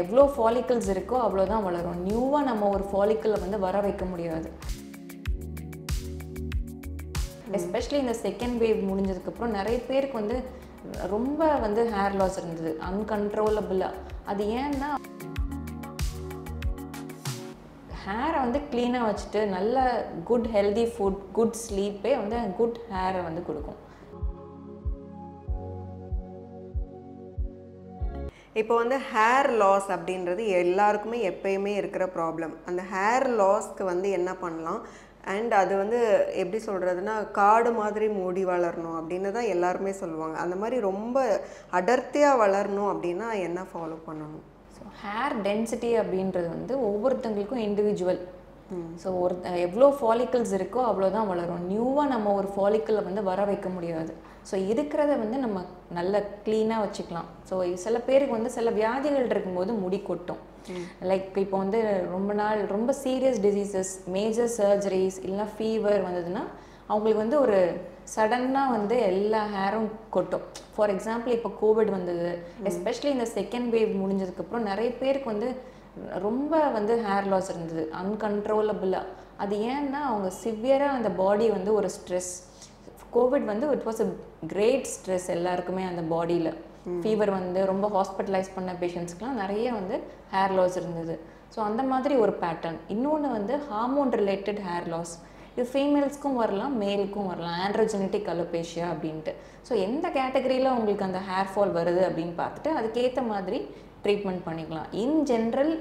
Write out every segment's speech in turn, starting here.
எவ்வளோ ஃபாலிக்கல்ஸ் இருக்கோ அவ்வளோதான் வளரும் நியூவாக நம்ம ஒரு ஃபாலிக்கலை வந்து வர வைக்க முடியாது எஸ்பெஷலி இந்த செகண்ட் வேவ் முடிஞ்சதுக்கப்புறம் நிறைய பேருக்கு வந்து ரொம்ப வந்து ஹேர் லாஸ் இருந்தது அன்கன்ட்ரோலபிளாக அது ஏன்னா ஹேரை வந்து க்ளீனாக வச்சுட்டு நல்ல குட் ஹெல்தி ஃபுட் குட் ஸ்லீப்பே வந்து குட் ஹேரை வந்து கொடுக்கும் இப்போ வந்து ஹேர் லாஸ் அப்படின்றது எல்லாருக்குமே எப்பயுமே இருக்கிற ப்ராப்ளம் அந்த ஹேர் லாஸ்க்கு வந்து என்ன பண்ணலாம் அண்ட் அது வந்து எப்படி சொல்கிறதுனா காடு மாதிரி மூடி வளரணும் அப்படின்னு தான் எல்லாருமே சொல்லுவாங்க அந்த மாதிரி ரொம்ப அடர்த்தியாக வளரணும் அப்படின்னா என்ன ஃபாலோ பண்ணணும் ஸோ ஹேர் டென்சிட்டி அப்படின்றது வந்து ஒவ்வொருத்தங்களுக்கும் இண்டிவிஜுவல் ஸோ ஒரு எவ்வளோ ஃபாலிக்கல்ஸ் இருக்கோ அவ்வளோதான் வளரும் நியூவாக நம்ம ஒரு ஃபாலிக்கலை வந்து வர வைக்க முடியாது ஸோ இருக்கிறத வந்து நம்ம நல்ல க்ளீனாக வச்சுக்கலாம் ஸோ சில பேருக்கு வந்து சில வியாதிகள் இருக்கும்போது முடி கொட்டும் லைக் இப்போ வந்து ரொம்ப நாள் ரொம்ப சீரியஸ் டிசீசஸ் மேஜர் சர்ஜரிஸ் இல்லைனா ஃபீவர் வந்ததுன்னா அவங்களுக்கு வந்து ஒரு சடனாக வந்து எல்லா ஹேரும் கொட்டும் ஃபார் எக்ஸாம்பிள் இப்போ கோவிட் வந்தது எஸ்பெஷலி இந்த செகண்ட் வேவ் முடிஞ்சதுக்கப்புறம் நிறைய பேருக்கு வந்து ரொம்ப வந்து ஹேர் லாஸ் இருந்தது அன்கன்ட்ரோலபிளாக அது ஏன்னா அவங்க சிவியராக அந்த பாடி வந்து ஒரு ஸ்ட்ரெஸ் கோவிட் வந்து it was a great stress எல்லாருக்குமே அந்த பாடியில் ஃபீவர் வந்து ரொம்ப ஹாஸ்பிட்டலைஸ் பண்ண பேஷண்ட்ஸ்க்குலாம் நிறைய வந்து ஹேர் லாஸ் இருந்தது ஸோ அந்த மாதிரி ஒரு பேட்டர்ன் இன்னொன்று வந்து ஹார்மோன் ரிலேட்டட் ஹேர் லாஸ் இது ஃபீமேல்ஸ்க்கும் வரலாம் மேலுக்கும் வரலாம் ஆண்ட்ரோஜெனட்டிக் அலோபேஷியா அப்படின்ட்டு ஸோ எந்த கேட்டகரியில் உங்களுக்கு அந்த ஹேர் ஃபால் வருது அப்படின்னு பார்த்துட்டு அதுக்கேற்ற மாதிரி ட்ரீட்மெண்ட் பண்ணிக்கலாம் இன் ஜென்ரல்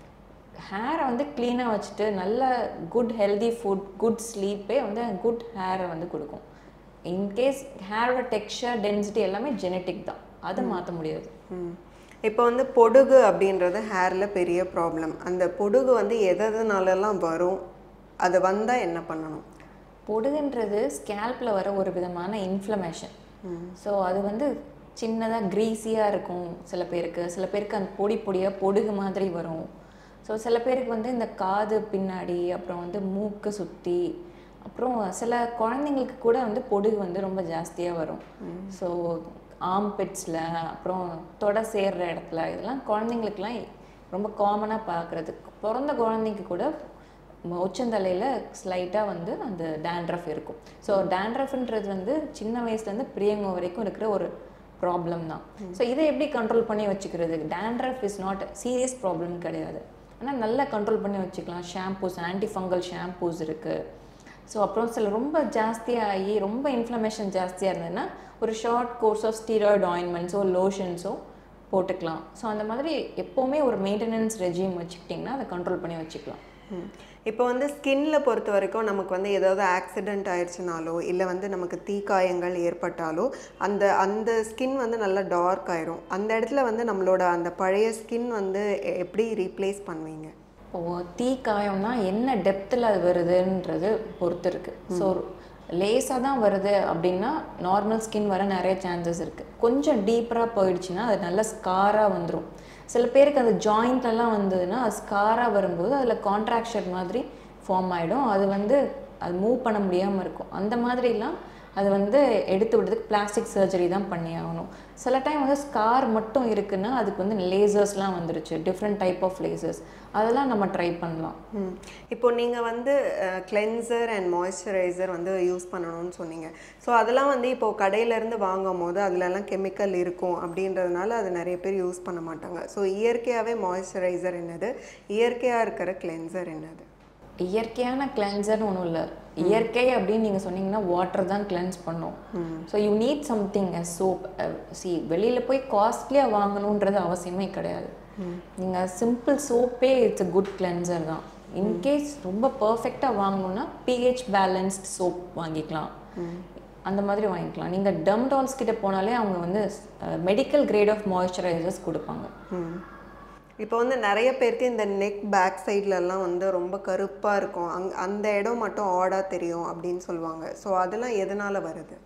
ஹேரை வந்து க்ளீனாக வச்சுட்டு நல்ல குட் ஹெல்தி ஃபுட் குட் ஸ்லீப்பே வந்து குட் ஹேரை வந்து கொடுக்கும் இன்கேஸ் ஹேரோட டெக்ஸ்சர் டென்சிட்டி எல்லாமே ஜெனட்டிக் தான் அதை மாற்ற முடியாது ம். இப்போ வந்து பொடுகு அப்படின்றது ஹேரில் பெரிய ப்ராப்ளம் அந்த பொடுகு வந்து எதனாலலாம் வரும் அது வந்தால் என்ன பண்ணணும் பொடுகுன்றது ஸ்கேல்பில் வர ஒரு விதமான இன்ஃப்ளமேஷன் ஸோ அது வந்து சின்னதாக க்ரீஸியாக இருக்கும் சில பேருக்கு சில பேருக்கு அந்த பொடி பொடியாக பொடுகு மாதிரி வரும் ஸோ சில பேருக்கு வந்து இந்த காது பின்னாடி அப்புறம் வந்து மூக்கு சுற்றி அப்புறம் சில குழந்தைங்களுக்கு கூட வந்து பொடுகு வந்து ரொம்ப ஜாஸ்தியாக வரும் ஸோ ஆம்பிட்ஸில் அப்புறம் தொடை சேர்ற இடத்துல இதெல்லாம் குழந்தைங்களுக்குலாம் ரொம்ப காமனாக பார்க்குறது பிறந்த குழந்தைக்கு கூட ம- உச்சந்தலையில் ஸ்லைட்டாக வந்து அந்த டேண்ட்ரஃப் இருக்கும் ஸோ டேண்ட்ரஃப்ன்றது வந்து சின்ன வயசுலேருந்து பிரியங்க வரைக்கும் இருக்கிற ஒரு ப்ராப்ளம் தான் ஸோ இதை எப்படி கண்ட்ரோல் பண்ணி வச்சுக்கிறது dandruff is not serious problem கிடையாது ஆனால் நல்லா கண்ட்ரோல் பண்ணி வச்சுக்கலாம் ஷாம்பூஸ் ஆன்டி ஃபங்கல் ஷாம்பூஸ் இருக்குது ஸோ அப்புறம் சில ரொம்ப ஜாஸ்தியாகி ரொம்ப இன்ஃப்ளமேஷன் ஜாஸ்தியாக இருந்ததுன்னா ஒரு ஷார்ட் கோர்ஸ் ஆஃப் ஸ்டீராய்டு ஆயின்மெண்ட்ஸோ லோஷன்ஸோ போட்டுக்கலாம் ஸோ அந்த மாதிரி எப்போவுமே ஒரு மெயின்டெனன்ஸ் ரெஜிம் வச்சுக்கிட்டிங்கன்னா அதை கண்ட்ரோல் பண்ணி வச்சுக்கலாம் ம். இப்போ வந்து ஸ்கின்ல பொறுத்த வரைக்கும் நமக்கு வந்து ஏதாவது ஆக்சிடென்ட் ஆயிடுச்சுனாலோ இல்லை வந்து நமக்கு தீக்காயங்கள் ஏற்பட்டாலோ அந்த அந்த ஸ்கின் வந்து நல்லா டார்க் ஆயிரும் அந்த இடத்துல வந்து நம்மளோட அந்த பழைய ஸ்கின் வந்து எ- எப்படி ரீப்ளேஸ் பண்ணுவீங்க இப்போ தீ காயம்னா என்ன டெப்த்தில் அது வருதுன்றது பொறுத்து இருக்குது ஸோ லேசாக தான் வருது அப்படின்னா நார்மல் ஸ்கின் வர நிறைய சான்சஸ் இருக்குது கொஞ்சம் டீப்பராக போயிடுச்சுன்னா அது நல்ல ஸ்காராக வந்துடும் சில பேருக்கு அது ஜாயிண்ட்லலாம் வந்ததுன்னா அது ஸ்காராக வரும்போது அதில் கான்ட்ராக்ஷன் மாதிரி ஃபார்ம் ஆகிடும் அது வந்து அது மூவ் பண்ண முடியாமல் இருக்கும் அந்த மாதிரிலாம் அது வந்து எடுத்து விடுறதுக்கு பிளாஸ்டிக் சர்ஜரி தான் பண்ணி ஆகணும் சில டைம் வந்து ஸ்கார் மட்டும் இருக்குன்னா அதுக்கு வந்து லேசர்ஸ்லாம் வந்துருச்சு டிஃப்ரெண்ட் டைப் ஆஃப் லேசர்ஸ் அதெல்லாம் நம்ம ட்ரை பண்ணலாம் ம். இப்போ நீங்கள் வந்து கிளென்சர் அண்ட் மாய்ஸ்சரைசர் வந்து யூஸ் பண்ணணும்னு சொன்னீங்க ஸோ அதெல்லாம் வந்து இப்போ கடையிலேருந்து வாங்கும் போது அதுலலாம் கெமிக்கல் இருக்கும் அப்படின்றதுனால அது நிறைய பேர் யூஸ் பண்ண மாட்டாங்க ஸோ இயற்கையாகவே மாய்ஸ்சரைசர் என்னது இயற்கையாக இருக்கிற கிளென்சர் என்னது இயற்கையான கிளென்சர்னு ஒன்றும் இல்லை இயற்கை அப்படின்னு நீங்கள் சொன்னீங்கன்னா வாட்டர் தான் கிளென்ஸ் பண்ணும் so you need something a soap சி வெளியில் போய் காஸ்ட்லியாக வாங்கணுன்றது அவசியமே கிடையாது நீங்கள் சிம்பிள் சோப்பே இட்ஸ் a குட் கிளென்சர் தான் இன்கேஸ் ரொம்ப பர்ஃபெக்டாக வாங்கணும்னா பிஹெச் பேலன்ஸ்ட் சோப் வாங்கிக்கலாம் அந்த மாதிரி வாங்கிக்கலாம் நீங்கள் டம்டால்ஸ் கிட்ட போனாலே அவங்க வந்து மெடிக்கல் கிரேட் ஆஃப் மாய்ஸ்சரைசர்ஸ் கொடுப்பாங்க ம். இப்போ வந்து நிறைய பேருக்கு இந்த நெக் பேக் சைட்லலாம் வந்து ரொம்ப கருப்பாக இருக்கும் அங் அந்த இடம் மட்டும் ஆடாக தெரியும் அப்படின்னு சொல்லுவாங்க ஸோ அதெல்லாம் எதனால் வருது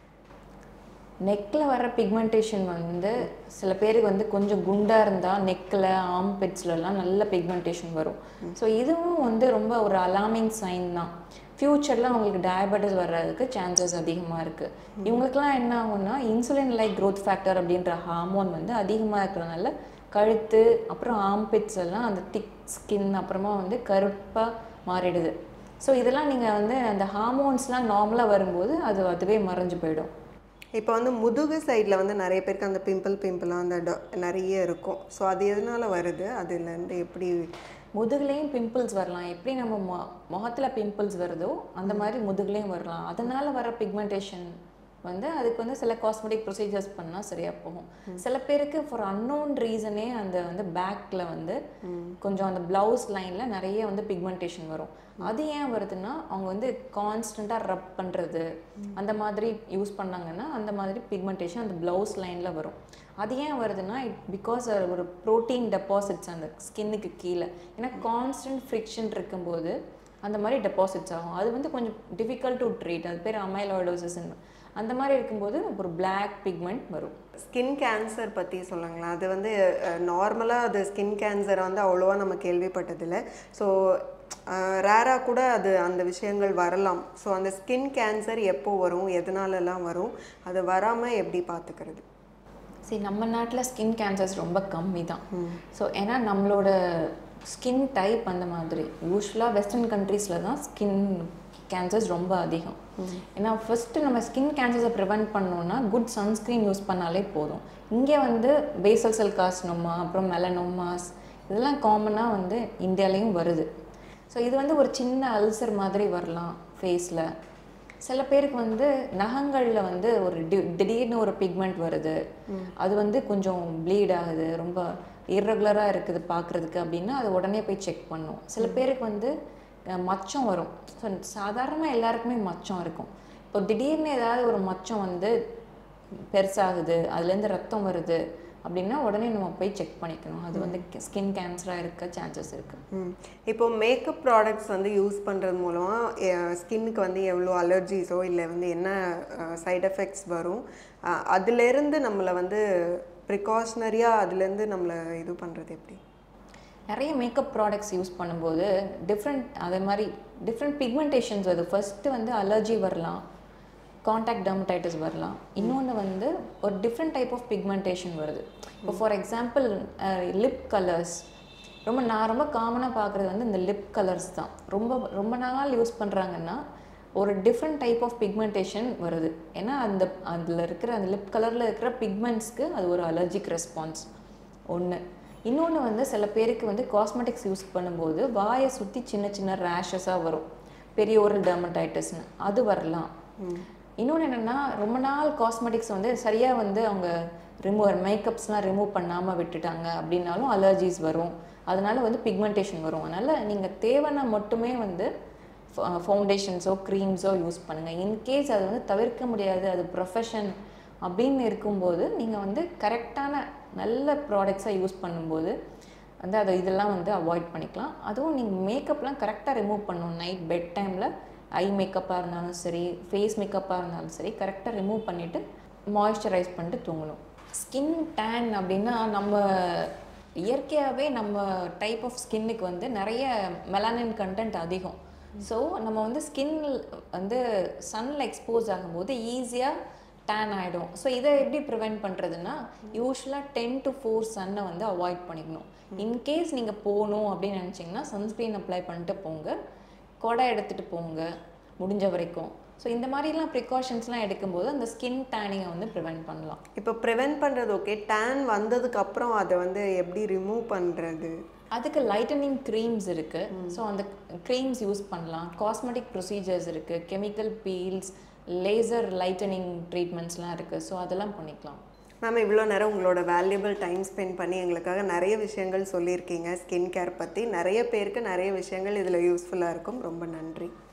நெக்கில் வர பிக்மெண்டேஷன் வந்து சில பேருக்கு வந்து கொஞ்சம் குண்டாக இருந்தால் நெக்கில் ஆம்பிட்ஸ்லலாம் நல்ல பிக்மெண்டேஷன் வரும் ஸோ இதுவும் வந்து ரொம்ப ஒரு அலார்மிங் சைன் தான் ஃப்யூச்சரில் அவங்களுக்கு டயபெட்டிஸ் வர்றதுக்கு சான்சஸ் அதிகமாக இருக்குது இவங்களுக்குலாம் என்ன ஆகும்னா இன்சுலின் லைக் growth ஃபேக்டர் அப்படின்ற ஹார்மோன் வந்து அதிகமாக இருக்கிறனால கழுத்து அப்புறம் ஆம்பிட்ஸ் எல்லாம் அந்த திக் ஸ்கின் அப்புறமா வந்து கருப்பாக மாறிடுது ஸோ இதெல்லாம் நீங்கள் வந்து அந்த ஹார்மோன்ஸ்லாம் நார்மலாக வரும்போது அது அதுவே மறைஞ்சு போயிடும் இப்போ வந்து முதுகு சைடில் வந்து நிறைய பேருக்கு அந்த பிம்பிள் பிம்பிளாக அந்த டொ- நிறைய இருக்கும் ஸோ அது எதனால வருது அதுலேருந்து எப்படி முதுகுலேயும் பிம்பிள்ஸ் வரலாம் எப்படி நம்ம மொ முகத்தில் பிம்பிள்ஸ் வருதோ அந்த மாதிரி முதுகுலேயும் வரலாம் அதனால வர பிக்மெண்டேஷன் வந்து அதுக்கு வந்து சில காஸ்மெட்டிக் ப்ரொசீஜர்ஸ் பண்ணால் சரியாக போகும் சில பேருக்கு ஃபார் அன்னோன் ரீசனே அந்த வந்து பேக்கில் வந்து கொஞ்சம் அந்த ப்ளவுஸ் லைனில் நிறைய வந்து பிக்மெண்டேஷன் வரும் அது ஏன் வருதுன்னா அவங்க வந்து கான்ஸ்டண்ட்டாக ரப் பண்ணுறது அந்த மாதிரி யூஸ் பண்ணாங்கன்னா அந்த மாதிரி பிக்மெண்டேஷன் அந்த ப்ளவுஸ் லைனில் வரும் அது ஏன் வருதுன்னா இட் பிகாஸ் ஒரு ப்ரோட்டீன் டெபாசிட்ஸ் அந்த ஸ்கின்னுக்கு கீழே ஏன்னா கான்ஸ்டன்ட் ஃப்ரிக்ஷன் இருக்கும்போது அந்த மாதிரி டெபாசிட்ஸ் ஆகும் அது வந்து கொஞ்சம் டிஃபிகல்ட் டு ட்ரீட் அது பேர் அமைலாய்டோசிஸ் அந்த மாதிரி இருக்கும்போது ஒரு பிளாக் பிக்மெண்ட் வரும் ஸ்கின் கேன்சர் பற்றி சொல்லுங்களேன் அது வந்து நார்மலாக அது ஸ்கின் கேன்சரை வந்து அவ்வளோவா நம்ம கேள்விப்பட்டதில்லை ஸோ ரேராக கூட அது அந்த விஷயங்கள் வரலாம் ஸோ அந்த ஸ்கின் கேன்சர் எப்போ வரும் எதனாலலாம் வரும் அது வராமல் எப்படி பார்த்துக்கிறது சரி நம்ம நாட்டில் ஸ்கின் கேன்சர்ஸ் ரொம்ப கம்மி தான் ஸோ ஏன்னா நம்மளோட ஸ்கின் டைப் அந்த மாதிரி யூஸ்வலாக வெஸ்டர்ன் கண்ட்ரீஸில் தான் ஸ்கின் கேன்சர்ஸ் ரொம்ப அதிகம் ஏன்னா ஃபஸ்ட்டு நம்ம ஸ்கின் கேன்சர்ஸை ப்ரிவெண்ட் பண்ணோம்னா குட் சன்ஸ்க்ரீன் யூஸ் பண்ணாலே போதும் இங்கே வந்து பேசல் செல் காஸ்னோமா அப்புறம் மெலனோமாஸ் இதெல்லாம் காமனாக வந்து இந்தியாலேயும் வருது ஸோ இது வந்து ஒரு சின்ன அல்சர் மாதிரி வரலாம் ஃபேஸில் சில பேருக்கு வந்து நகங்களில் வந்து ஒரு டி- திடீர்னு ஒரு பிக்மெண்ட் வருது அது வந்து கொஞ்சம் ப்ளீட் ஆகுது ரொம்ப இர்ரெகுலராக இருக்குது பார்க்குறதுக்கு அப்படின்னா அது உடனே போய் செக் பண்ணும் சில பேருக்கு வந்து அஹ், மச்சம் வரும் ஸோ சாதாரணமாக எல்லாருக்குமே மச்சம் இருக்கும் இப்போ திடீர்னு ஏதாவது ஒரு மச்சம் வந்து பெருசாகுது அதுலேருந்து ரத்தம் வருது அப்படின்னா உடனே நம்ம போய் செக் பண்ணிக்கணும் அது வந்து ஸ்கின் கேன்சராக இருக்க சான்சஸ் இருக்குது ம் இப்போ மேக்கப் ப்ராடக்ட்ஸ் வந்து யூஸ் பண்ணுறது மூலமாக ஸ்கின்னுக்கு வந்து எவ்வளோ அலர்ஜிஸோ இல்லை வந்து என்ன சைடு எஃபெக்ட்ஸ் வரும் அஹ், அதிலேருந்து நம்மளை வந்து ப்ரிகாஷனரியாக அதுலேருந்து நம்மளை இது பண்ணுறது எப்படி நிறைய மேக்கப் ப்ராடக்ட்ஸ் யூஸ் பண்ணும்போது டிஃப்ரெண்ட் அதே மாதிரி டிஃப்ரெண்ட் பிக்மெண்டேஷன்ஸ் வருது ஃபர்ஸ்ட்டு வந்து அலர்ஜி வரலாம் காண்டாக்ட் டெர்மடைட்டிஸ் வரலாம் இன்னொன்று வந்து ஒரு டிஃப்ரெண்ட் டைப் ஆஃப் பிக்மெண்டேஷன் வருது இப்போ ஃபார் எக்ஸாம்பிள் லிப் கலர்ஸ் ரொம்ப நான் ரொம்ப காமனாக பார்க்குறது வந்து இந்த லிப் கலர்ஸ் தான் ரொம்ப ரொம்ப நாள் யூஸ் பண்ணுறாங்கன்னா ஒரு டிஃப்ரெண்ட் டைப் ஆஃப் பிக்மெண்டேஷன் வருது ஏன்னா அந்த அதில் இருக்கிற அந்த லிப் கலரில் இருக்கிற பிக்மெண்ட்ஸ்க்கு அது ஒரு அலர்ஜிக் ரெஸ்பான்ஸ் ஒன்று இன்னொன்று வந்து சில பேருக்கு வந்து காஸ்மெட்டிக்ஸ் யூஸ் பண்ணும்போது வாயை சுற்றி சின்ன சின்ன ரேஷஸாக வரும் பெரிய ஒரு டெர்மடைட்டிஸ்னு அது வரலாம் இன்னொன்று என்னென்னா ரொம்ப நாள் காஸ்மெட்டிக்ஸ் வந்து சரியாக வந்து அவங்க ரிமூவ் மேக்கப்ஸ்லாம் ரிமூவ் பண்ணாமல் விட்டுட்டாங்க அப்படின்னாலும் அலர்ஜிஸ் வரும் அதனால வந்து பிக்மெண்டேஷன் வரும் அதனால் நீங்கள் தேவைன்னா மட்டுமே வந்து ஃபவுண்டேஷன்ஸோ க்ரீம்ஸோ யூஸ் பண்ணுங்கள் இன்கேஸ் அது வந்து தவிர்க்க முடியாது அது ப்ரொஃபஷன் அப்படின்னு இருக்கும்போது நீங்கள் வந்து கரெக்டான நல்ல ப்ராடக்ட்ஸாக யூஸ் பண்ணும்போது வந்து அது இதெல்லாம் வந்து அவாய்ட் பண்ணிக்கலாம் அதுவும் நீங்கள் மேக்கப்லாம் கரெக்டாக ரிமூவ் பண்ணணும் நைட் பெட் டைமில் ஐ மேக்கப்பாக இருந்தாலும் சரி ஃபேஸ் மேக்கப்பாக இருந்தாலும் சரி கரெக்டாக ரிமூவ் பண்ணிவிட்டு மாய்ஸ்சரைஸ் பண்ணிட்டு தூங்கணும் ஸ்கின் டேன் அப்படின்னா நம்ம இயற்கையாகவே நம்ம டைப் ஆஃப் ஸ்கின்னுக்கு வந்து நிறைய மெலானின் கண்டென்ட் அதிகம் ஸோ நம்ம வந்து ஸ்கின் வந்து சன்னில் எக்ஸ்போஸ் ஆகும்போது ஈஸியாக டேன் ஆகிடும் ஸோ இதை எப்படி ப்ரிவெண்ட் பண்ணுறதுன்னா யூஸ்வலாக டென் டு ஃபோர் சன்னை வந்து அவாய்ட் பண்ணிக்கணும் இன்கேஸ் நீங்கள் போகணும் அப்படின்னு நினச்சிங்கன்னா சன்ஸ்க்ரீன் அப்ளை பண்ணிட்டு போங்க கொடை எடுத்துகிட்டு போங்க முடிஞ்ச வரைக்கும் ஸோ இந்த மாதிரிலாம் ப்ரிகாஷன்ஸ்லாம் எடுக்கும்போது அந்த ஸ்கின் டேனிங்கை வந்து ப்ரிவெண்ட் பண்ணலாம் இப்போ ப்ரிவென்ட் பண்ணுறது ஓகே டேன் வந்ததுக்கு அப்புறம் அதை வந்து எப்படி ரிமூவ் பண்ணுறது அதுக்கு லைட்டனிங் க்ரீம்ஸ் இருக்கு ஸோ அந்த க்ரீம்ஸ் யூஸ் பண்ணலாம் காஸ்மெட்டிக் ப்ரொசீஜர்ஸ் இருக்கு கெமிக்கல் பீல்ஸ் லேசர் லைட்டனிங் ட்ரீட்மெண்ட்ஸ்லாம் இருக்கு ஸோ அதெல்லாம் பண்ணிக்கலாம் மேம் இவ்வளோ நேரம் உங்களோட வேல்யூபிள் டைம் ஸ்பெண்ட் பண்ணி எங்களுக்காக நிறைய விஷயங்கள் சொல்லியிருக்கீங்க ஸ்கின் கேர் பற்றி நிறைய பேருக்கு நிறைய விஷயங்கள் இதில் யூஸ்ஃபுல்லாக இருக்கும் ரொம்ப நன்றி